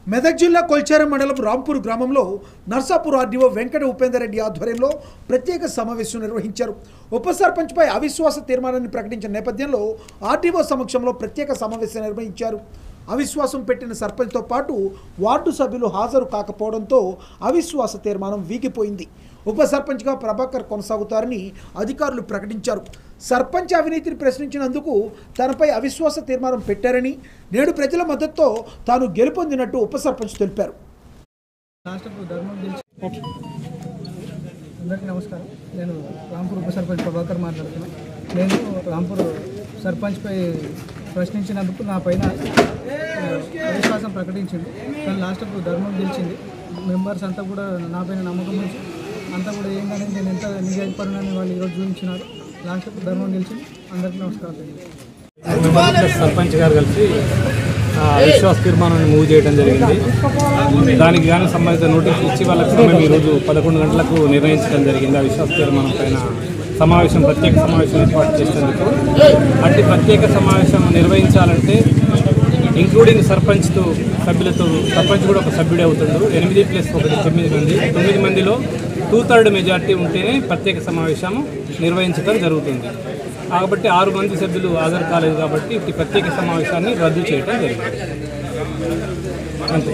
మెదక్ జిల్లా కొల్చారం మండలం రాంపూర్ గ్రామంలో నర్సాపూర్ ఆర్డీఓ వెంకట ఉపేందర్ రెడ్డి ఆధ్వర్యంలో ప్రత్యేక సమావేశం నిర్వహించారు ఉప సర్పంచ్పై అవిశ్వాస తీర్మానాన్ని ప్రకటించిన నేపథ్యంలో ఆర్డీఓ సమక్షంలో ప్రత్యేక సమావేశం నిర్వహించారు అవిశ్వాసం పెట్టిన సర్పంచ్తో పాటు వార్డు సభ్యులు హాజరు కాకపోవడంతో అవిశ్వాస తీర్మానం వీగిపోయింది ఉప సర్పంచ్గా ప్రభాకర్ కొనసాగుతారని అధికారులు ప్రకటించారు సర్పంచ్ అవినీతిని ప్రశ్నించినందుకు తనపై అవిశ్వాస తీర్మానం పెట్టారని నేడు ప్రజల మద్దతుతో తాను గెలుపొందినట్టు ఉప సర్పంచ్ తెలిపారు రాష్ట్రపు ధర్మం గెలిచి అందరికీ నమస్కారం నేను రాంపూర్ ఉప సర్పంచ్ ప్రభాకర్ మాట్లాడుతున్నాను నేను రాంపూర్ సర్పంచ్పై ప్రశ్నించినందుకు నా పైన ఆ, అవిశ్వాసం ప్రకటించింది కానీ లాస్ట్కు ధర్మం గెలిచింది మెంబర్స్ అంతా కూడా నా పైన నమ్మకం ఉంచి అంతా కూడా ఏంటనే నేను ఎంత నిజాయిపరునని వాళ్ళు ఈరోజు చూపించినారు లాస్ట్కు ధర్మం గెలిచింది అందరికీ నమస్కారం తెలియజేస్తాను ప్లస్ సర్పంచ్ గారు కలిసి ఆ, విశ్వాస తీర్మానాన్ని మూవ్ చేయడం జరిగింది దానికి గాను సంబంధిత నోటీస్ ఇచ్చి వాళ్ళకి మేము ఈరోజు పదకొండు గంటలకు నిర్ణయించడం జరిగింది ఆ విశ్వాస తీర్మానం పైన సమావేశం ప్రత్యేక సమావేశం ఏర్పాటు చేసేందుకు అట్టి ప్రత్యేక సమావేశం నిర్వహించాలంటే ఇంక్లూడింగ్ సర్పంచ్తో సభ్యులతో సర్పంచ్ కూడా ఒక సభ్యుడే అవుతుండు ఎనిమిది ప్లస్ ఒకటి తొమ్మిది మంది తొమ్మిది మందిలో టూ థర్డ్ మెజార్టీ ఉంటేనే ప్రత్యేక సమావేశం నిర్వహించడం జరుగుతుంది కాబట్టి ఆరు మంది సభ్యులు హాజరు కాలేదు కాబట్టి ఈ ప్రత్యేక సమావేశాన్ని రద్దు చేయడం జరిగింది అంతే